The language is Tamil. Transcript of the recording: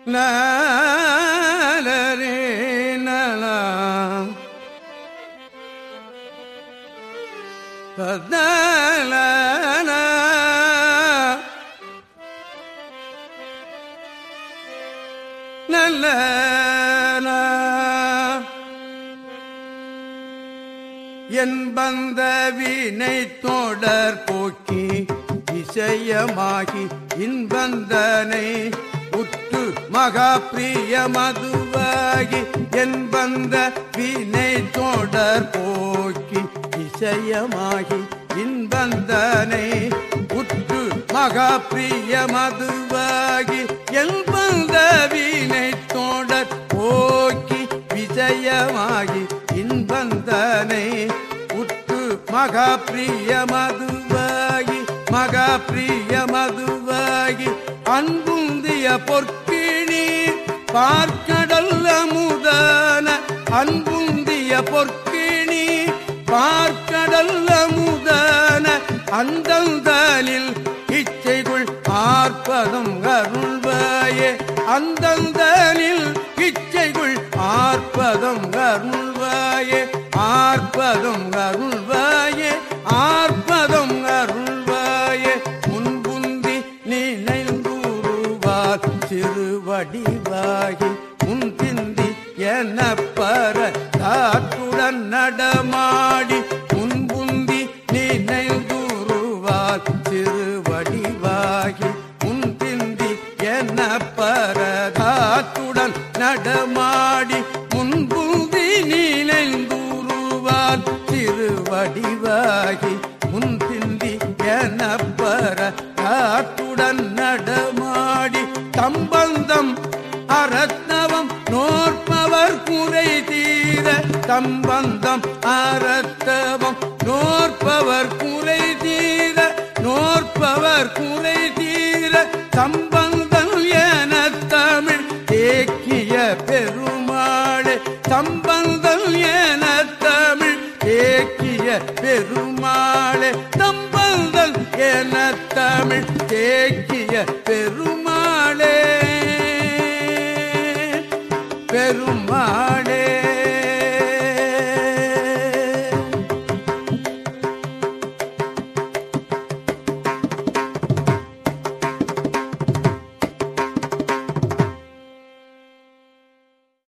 லாலரே நலா பதலன நல்ல என் பந்த வினை தொடர் போக்கி இசையமாகி இன்பந்தனை உற்று மகா பிரிய மதுவாகி என் பந்த வினை தொடர் போக்கி இசையமாகி இன்பந்தனை உற்று மகா பிரிய மதுவாகி என் பந்த வினை தொடர் போக்கி விஜயமாகி இன்பந்தனை உற்று மகா பிரிய மதுவாகி மகா பிரிய மதுவாகி அன்புந்திய பொற்கிணி பார்க்கடல் அமுதான அன்புந்திய பொற்கிணி பார்க்கடல் அமுதான அந்தந்தனில் இச்சைகுள் ஆர்ப்பதம் அருள்வாயே அந்தந்தனில் இச்சைகுள் ஆர்ப்பதம் அருள்வாயே ஆர்ப்பதம் அருள்வாயே ஆர்ப்பதம் அருள்வாயே முன்புந்தி நினைந்தூருவார் சிறுவடிவாகி முன்பிந்தி என பர தாத்துடன் நடமாடி முன்புந்தி நினைந்தூருவார் சிறுவடிவாகி முன்பிந்தி என பரதாத்துடன் நடமாடி முன்புந்தி நினைந்தூருவார் திருவடிவாகி முன்பிந்தி என பரதாத்துடன் நடமாடி தம்பந்தம் அறத்தவம் நோற்பவர் குறை தீர தம்பந்தம் அறத்தவம் நோற்பவர் குறை தீர நோற்பவர் குறை தீர சம்பந்தம் என தமிழ் தேக்கிய பெருமாளே சம்பந்தம் என தமிழ் தேக்கிய பெருமாளே சம்பந்தம் என தமிழ் தேக்கிய பெருமாளே